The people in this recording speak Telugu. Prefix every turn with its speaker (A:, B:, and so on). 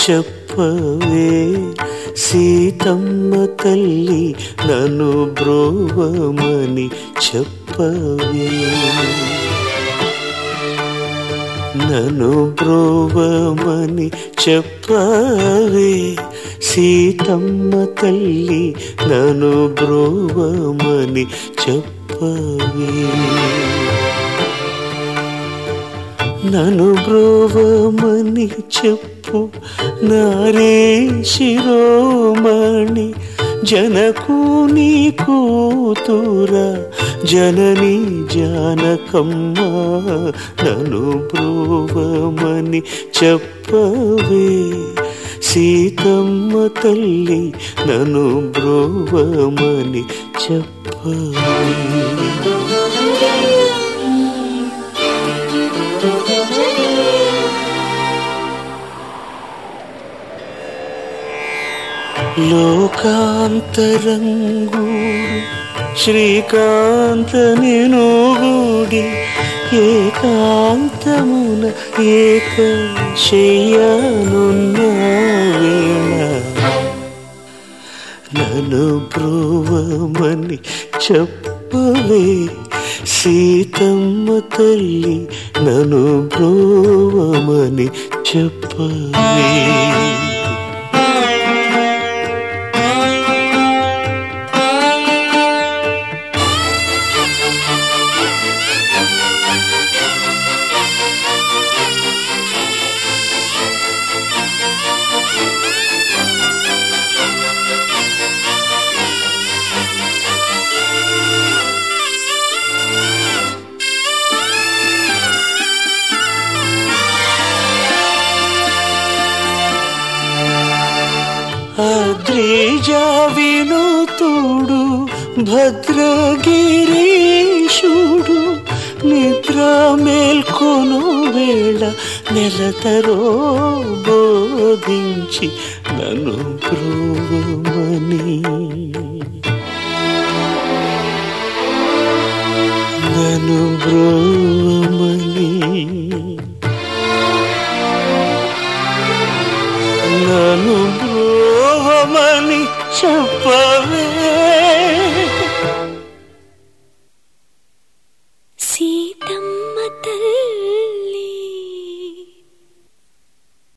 A: చెప్పవే సీతమ్మ తల్లి నన్ను బ్రోవమని చెప్పవే నన్ను బ్రోవమని చెప్పవే సీతమ్మ తల్లి నన్ను బ్రోవమని చెప్పవే నన్ను బ్రోవమని చెప్పు నారే శిరోమణి జనకు నీ కూతురా జనని జానకమ్మ నన్ను బ్రోవమని చెప్పవే సీతమ్మ తల్లి నన్ను బ్రోవమని చెప్పవే లోకాంతరంగు శ్రీకాంత నేను గూడి ఏకాంతమున ఏక శయ్యానున్న వేళ నన్ను బ్రోవమని చెప్పవే సీతమ్మ తల్లి నన్ను బ్రోవమని చెప్పవే అద్రిజావినుతుడు భద్రగిరీశుడు నిద్ర మేల్కొను వేళ నెలతరో బోధించి నన్ను బ్రోవమని నన్ను బ్రోవమని నన్ను బ్రోవమని చెప్పవే